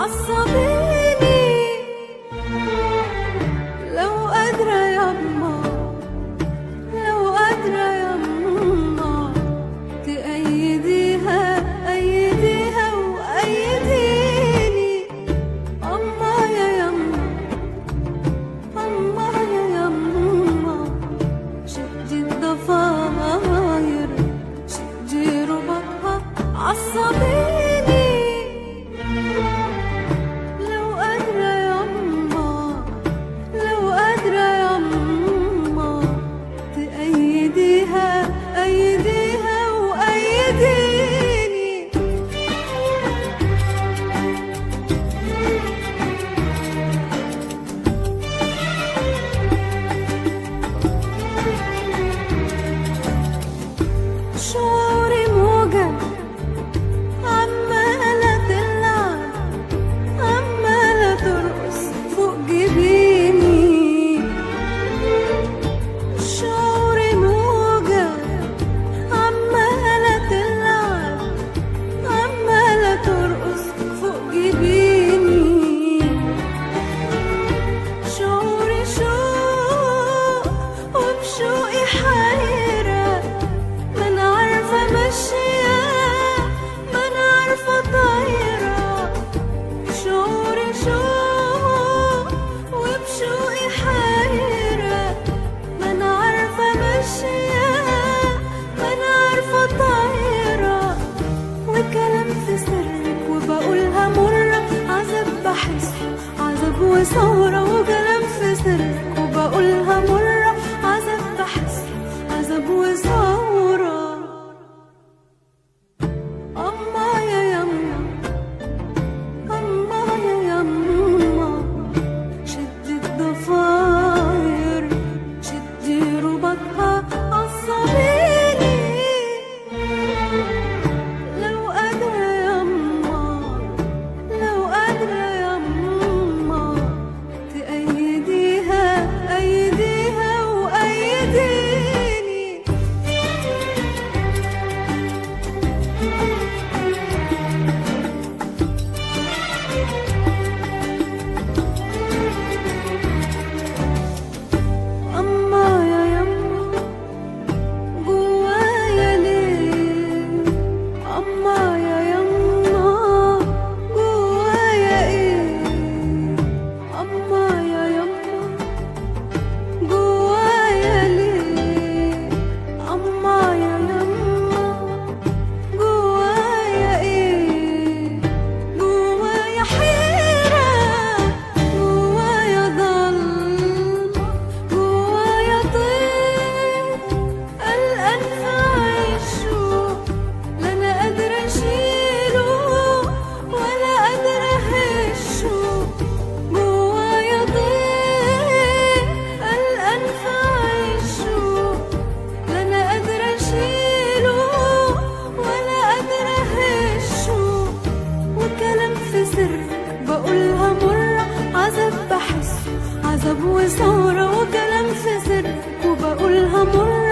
عصبيني لو قادرة يما لو قادرة يما تأيديها أيديها وأيديني أما يا يما أما يا يما شدي الضفاير شدي ربطها عصبيني لو قادرة يما لو قادرة يما تأيديها أيديها وأيديني شعوري موجة عمالة تلعب عمالة ترقص فوق جبيني شعوري موجة عمالة تلعب عمالة ترقص فوق جبيني شعوري شوق وبشوقي حيرة ما انا عارفة ماشية ما انا عارفة طايرة شعوري شوق وبشوقي حيرة ما انا عارفة ماشية ما انا عارفة طايرة وكلام في سرك وبقولها مرة عذاب بحس عذاب وثورة وكلام في سرك وبقولها مرة عذاب بحس عذاب وثورة أما يا يما أما يا يما شدي الضفاير شدي ربطها عصبيني لو قادرة يما لو قادرة يما تأيديها أيديها وأيديني أما يا يما جوايا ليه أما يا يما جوايا إيه أما يا يما جوايا ليه أما يا يما جوايا إيه جوايا حيرة جوايا ضلمة جوايا طير قلقان في عيشه لا أنا قادرة أشيله ولا قادرة أهشه جوايا طير قلقان في عيشه لا أنا قادرة أشيله ولا قادرة أهشه وكلام في سرك بقولها مرة عذاب بحس عذاب وثورة وكلام في سرك وبقولها مرة